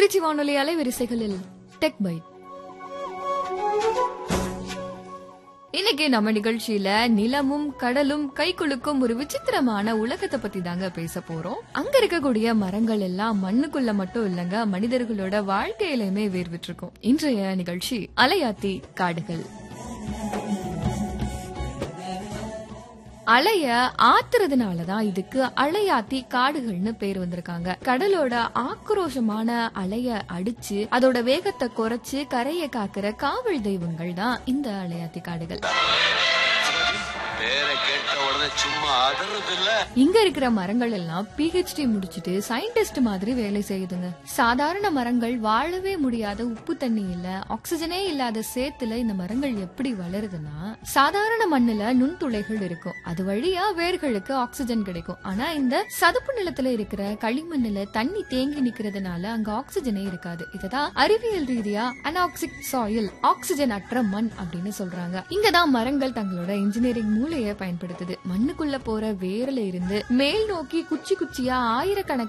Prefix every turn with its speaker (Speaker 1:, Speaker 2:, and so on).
Speaker 1: திருச்சி வானொலி அலைவரிசைகளில் tech byte இன்னைக்கு நம்ம நிகழ்ச்சியில நிலமும் கடலும் கை குலுக்கும் ஒரு விசித்திரமான உலகத்தை பத்தி தாங்க பேச போறோம் அங்க இருக்கக்கூடிய மரங்கள் எல்லாம் மண்ணுக்குள்ள மட்டும் இல்லங்க மனிதர்களோட வாழ்க்கையிலுமே வேர்விட்டு இருக்கும் இன்றைய நிகழ்ச்சி அலையாத்தி காடுகள் அலைய ஆத்துறதுனாலதான் இதுக்கு அலையாத்தி காடுகள்னு பேர் வந்திருக்காங்க கடலோட ஆக்ரோஷமான அலைய அடிச்சு அதோட வேகத்தை குறைச்சு கரையை காக்கிற காவல் தெய்வங்கள் தான் இந்த அலையாத்தி காடுகள்
Speaker 2: பேரை கேட்ட உடனே சும்மா அதறது இல்ல
Speaker 1: இங்க இருக்கிற மரங்கள் எல்லாம் பிஹெச்டி முடிச்சிட்டு சயின்டிஸ்ட் மாதிரி வேலை செய்யுதுங்க சாதாரண மரங்கள் வாழவே முடியாத உப்பு தண்ணி இல்ல ஆக்சிஜனே இல்லாத சேத்துல இந்த மரங்கள் எப்படி வளருதுன்னா சாதாரண மண்ணுல நுண்துளைகள் இருக்கும் அது வழியா வேர்களுக்கு ஆக்சிஜன் கிடைக்கும் ஆனா இந்த சதுப்பு நிலத்துல இருக்கிற களிமண்ணுல தண்ணி தேங்கி நிக்கிறதுனால அங்க ஆக்சிஜனே இருக்காது இததான் அறிவியல் ரீதியா அனாக்சிக் சாயில் ஆக்சிஜன் அற்ற மண் அப்படின்னு சொல்றாங்க இங்கதான் மரங்கள் தங்களோட இன்ஜினியரிங் மூளையை பயன்படுத்துது மண்ணுக்குள்ள போற வேர்ல இருந்து மேல் நோக்கி குச்சி குச்சியா ஆயிரக்கணக்கான